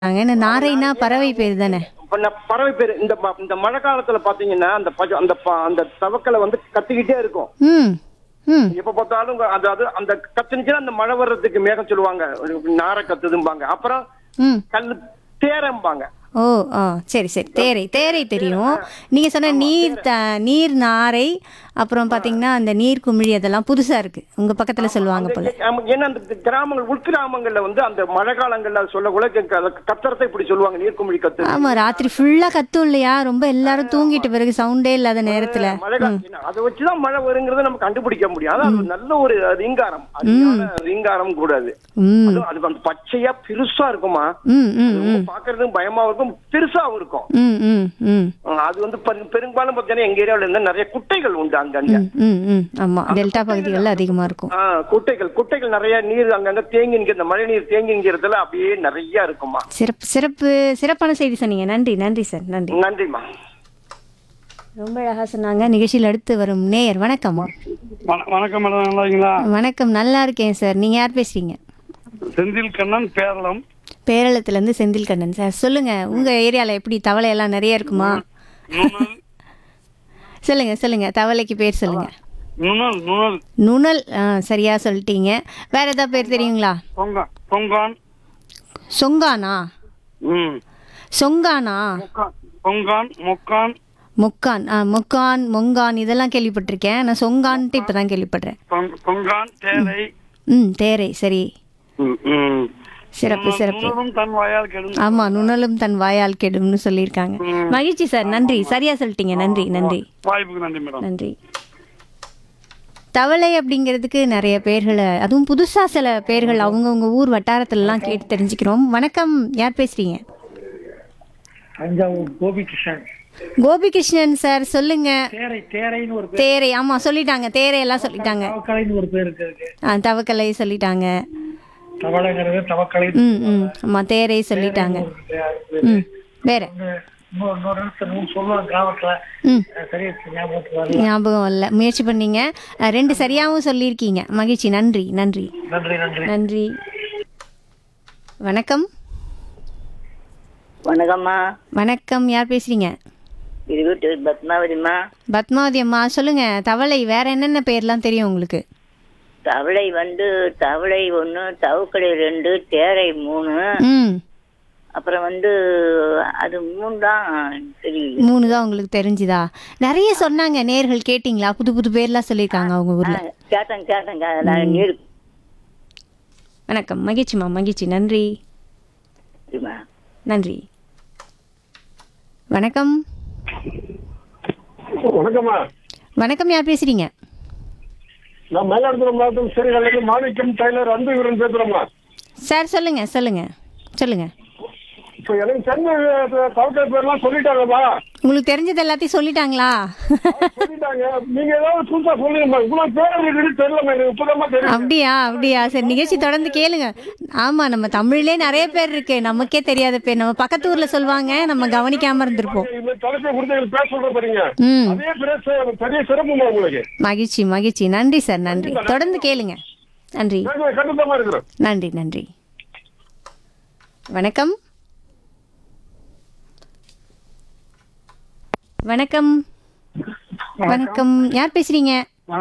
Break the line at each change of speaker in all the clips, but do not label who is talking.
ஏன்னா நாரைனா பறவை பேர் தானே
இப்ப நான் பறவை பேர் இந்த ம- இந்த மழை காலத்துல பாத்தீங்கன்னா அந்த பஜ- அந்த ப- அந்த தவக்கலை வந்து கத்திக்கிட்டே இருக்கும்
ம் ம்
எப்ப பார்த்தாலும் உங்க- அது அது அந்த கத்துனுச்சுன்னா அந்த மழை வர்றதுக்கு மேகம் சொல்லுவாங்க நாரை கத்துதும்பாங்க அப்புறம்
ம்
கல் தேரம்பாங்க
ஓ ஆ சரி சரி தேரை தேரை தெரியும் நீங்க சொன்ன நீர் த நீர் நாரை அப்புறம் பாத்தீங்கன்னா அந்த நீர் குமிழி அதெல்லாம் புதுசா இருக்கு உங்க பக்கத்துல சொல்லுவாங்க போல
ஆமா, ஏன்னா அந்த கிராமங்கள் உட்கிராமங்கள்ல வந்து அந்த மழை காலங்கள்ல சொல்லக்கூட கத்துறதை இப்படி சொல்லுவாங்க நீர்க்குமிழி கத்து
ஆமா ராத்திரி ஃபுல்லா கத்தும் இல்லையா ரொம்ப எல்லாரும் தூங்கிட்ட பிறகு சவுண்டே இல்லாத நேரத்துல
மழை காலம் அதை வச்சுதான் மழை வருங்கிறத நம்ம கண்டுபிடிக்க முடியும் அதான் அது நல்ல ஒரு ரீங்காரம் அருமையான ரீங்காரம் கூட அது
ம்
அதுவும் அது அந்த பச்சையா பெருசா இருக்குமா
ம் ம் ம்
பாக்குறதுக்கு பயமா இருக்கும் பெருசாவும் இருக்கும்
ம் ம் ம்
அஹ் அது வந்து பெரு- பெரும்பாலும் பார்த்தீங்கன்னா எங்க ஏரியாவுல இருந்து நிறைய குட்டைகள் உண்டு அங்கங்க
ம், ம் ம் ஆமா டெல்டா பகுதிகளில் அதிகமா இருக்கும்
ஆஹ் குட்டைகள் குட்டைகள் நிறைய நீர் அங்கங்க தேங்கி நிற்கிற இந்த மழை நீர் தேங்கி நிற்கிறதுல அப்படியே நிறைய இருக்குமா
சிறப்பு சிறப்பு சிறப்பான செய்தி சொன்னீங்க நன்றி நன்றி சார் நன்றி
நன்றிம்மா
ரொம்ப அழகா சொன்னாங்க நிகழ்ச்சியில் அடுத்து வரும் நேயர் வணக்கம்
வண- வணக்கம் மேடம் நல்லா இருக்கீங்களா
வணக்கம் நல்லா இருக்கேன் சார் நீங்க யார் பேசுறீங்க
செந்தில் கண்ணன் பேரளம்
பேரளத்துல இருந்து செந்தில் கண்ணன் சார் சொல்லுங்க உங்க ஏரியால எப்படி தவளை எல்லாம் நிறைய இருக்குமா
நுணல்
சொல்லுங்க சொல்லுங்க தவளைக்கு பேர் சொல்லுங்க
நுணல் நுணல்
நுணல் ஆ, சரியா சொல்லிட்டீங்க வேற ஏதாவது பேர் தெரியுங்களா
பொங்கா பொங்கான்
சொங்கானா
ம்
சொங்கானா
மொக்கான் பொங்கான் மொக்கான்
முக்கான் ஆ முக்கான் மொங்கான் இதெல்லாம் கேள்விப்பட்டிருக்கேன் நான் சொங்கான்ட்டு இப்பதான் கேள்விப்படுறேன்
பொங்- பொங்கான் தேரை
ம் தேரை சரி
ம், ம்.
சிறப்பு
நுணல்-
சிறப்பு
நுணலும் தன் வாயால் கெடும்
ஆமா நுணலும் தன் வாயால் கெடும்னு சொல்லியிருக்காங்க மகிழ்ச்சி சார் நன்றி சரியா சொல்லிட்டீங்க நன்றி நன்றி
வாய்ப்புக்கு நன்றி மேடம்
நன்றி தவளை அப்படிங்கிறதுக்கு நிறைய பேர்களை அதுவும் புதுசா சில பேர்கள் அவங்கவுங்க ஊர் வட்டாரத்துலலாம் கேட்டு தெரிஞ்சுக்கிறோம் வணக்கம் யார் பேசுறீங்க
தஞ்சாவூர் கோபிகிருஷ்ணன்
கோபிகிருஷ்ணன் சார் சொல்லுங்க
தேரை தேரைன்னு ஒரு பேர்
தேரை ஆமா சொல்லிட்டாங்க தேரை எல்லாம் சொல்லிட்டாங்க
தவக்கலைன்னு ஒரு பேர் இருக்கு அதுக்கு
ஆ, தவக்கலை சொல்லிட்டாங்க
தவளைங்கிறது தவக்கலை
ம் ம் ஆமா தேரை சொல்லிட்டாங்க ம் வேற
இன்னொரு இன்னொரு இடத்துல இன்னும் சொல்லுவாங்க கிராமத்துல
ம்
அஹ் சரியா ஞாபகத்துக்கு வரல
ஞாபகம் இல்லை முயற்சி பண்ணீங்க அஹ், ரெண்டு சரியாகவும் சொல்லியிருக்கீங்க மகிழ்ச்சி நன்றி நன்றி
நன்றி நன்றி
நன்றி வணக்கம்
வணக்கம்மா
வணக்கம் யார் பேசுறீங்க
இருபத்தேழு பத்மாவதிம்மா
பத்மாவதி அம்மா சொல்லுங்க தவளை வேற என்னென்ன பேர்லாம் தெரியும் உங்களுக்கு
தவளை வந்து தவளை ஒன்று தவக்கடை ரெண்டு தேரை மூணு
ம்
அப்புறம் வந்து அது மூணு தான் தெரியுது
மூணு தான் உங்களுக்கு தெரிஞ்சுதா நிறைய சொன்னாங்க நேர்கள் கேட்டிங்களா புது புது பேர்லாம் சொல்லியிருக்காங்க அவங்க ஊர்ல
கேட்டேன் கேட்டேன் கே- நான் நீர்
வணக்கம் மகிழ்ச்சிம்மா மகிழ்ச்சி நன்றி
சரிம்மா.
நன்றி வணக்கம்
வணக்கம்மா
வணக்கம் யார் பேசுறீங்க
நான் மயிலாடுதுறை மாவட்டம் சிறுகல்லைக்கு மாணிக்கம் டெய்லர் அன்பு வீரன் பேசுறேம்மா
சார் சொல்லுங்க சொல்லுங்க சொல்லுங்க
இப்போ எனக்கு தெரிஞ்ச கவுட்டர் பேர்லாம் சொல்லிட்டாங்கம்மா
உங்களுக்கு தெரிஞ்சது எல்லாத்தையும் சொல்லிட்டாங்களா
சொல்லிட்டாங்க நீங்க ஏதாவது புதுசா சொல்லுங்கம்மா இவ்வளவு பேர் இருக்குன்னு தெரியலம்மா எனக்கு இப்பதாம்மா தெரியும்
அப்படியா அப்படியா சரி நிகழ்ச்சி தொடர்ந்து கேளுங்க ஆமா நம்ம தமிழ்லே நிறைய பேர் இருக்கு நமக்கே தெரியாத பேர் நம்ம பக்கத்து ஊர்ல சொல்லுவாங்க நம்ம கவனிக்காம இருந்திருப்போம்
இந்த தலைப்பை கொடுத்து எனக்கு பேச சொல்ற பாருங்க
ம்
அதே பெரிய பெரிய சிறப்புமா உங்களுக்கு
மகிழ்ச்சி மகிழ்ச்சி நன்றி சார் நன்றி தொடர்ந்து கேளுங்க நன்றி
நாங்க கட்டுத்தமா இருக்கிறோம்
நன்றி நன்றி வணக்கம் வணக்கம் வணக்கம் யார் பேசுறீங்க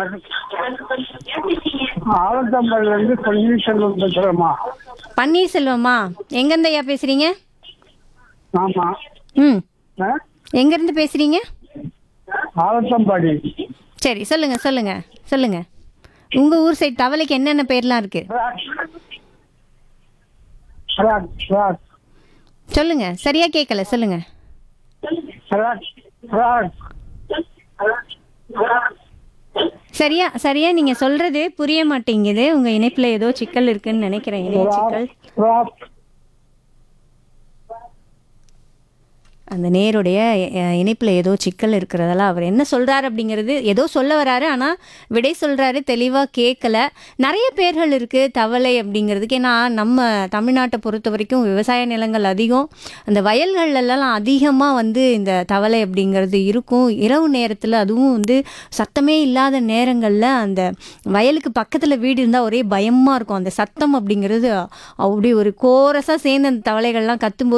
ஆலந்தம்பள்ளில இருந்து பன்னீர்செல்வம் பேசுறேம்மா
பன்னீர்செல்வமா எங்கேருந்து ஐயா பேசுறீங்க
ஆமா
ம் எங்கேருந்து பேசுறீங்க
ஆலந்தம்பாடி
சரி சொல்லுங்க சொல்லுங்க சொல்லுங்க உங்க ஊர் சைடு தவளைக்கு என்னென்ன பேர்லாம் இருக்கு சொல்லுங்க சரியா கேட்கல சொல்லுங்க சரியா சரியா நீங்க சொல்றது புரிய மாட்டேங்குது உங்க இணைப்புல ஏதோ சிக்கல் இருக்குன்னு நினைக்கிறேன் இணைய சிக்கல் அந்த நேருடைய அஹ், இணைப்புல ஏதோ சிக்கல் இருக்கிறதால அவர் என்ன சொல்றாரு அப்படிங்கிறது ஏதோ சொல்ல வராரு ஆனா விடை சொல்றாரு தெளிவா கேட்கல நிறைய பேர்கள் இருக்கு தவளை அப்படிங்கிறதுக்கு ஏன்னா நம்ம தமிழ்நாட்டை பொறுத்த வரைக்கும் விவசாய நிலங்கள் அதிகம் அந்த வயல்கள்ல எல்லாம் அதிகமா வந்து இந்த தவளை அப்படிங்கிறது இருக்கும் இரவு நேரத்துல அதுவும் வந்து சத்தமே இல்லாத நேரங்கள்ல அந்த வயலுக்கு பக்கத்துல வீடு இருந்தா ஒரே பயமா இருக்கும் அந்த சத்தம் அப்படிங்கிறது அப்படி ஒரு கோரஸா சேர்ந்து அந்த தவளைகள்லாம் கத்தும்போது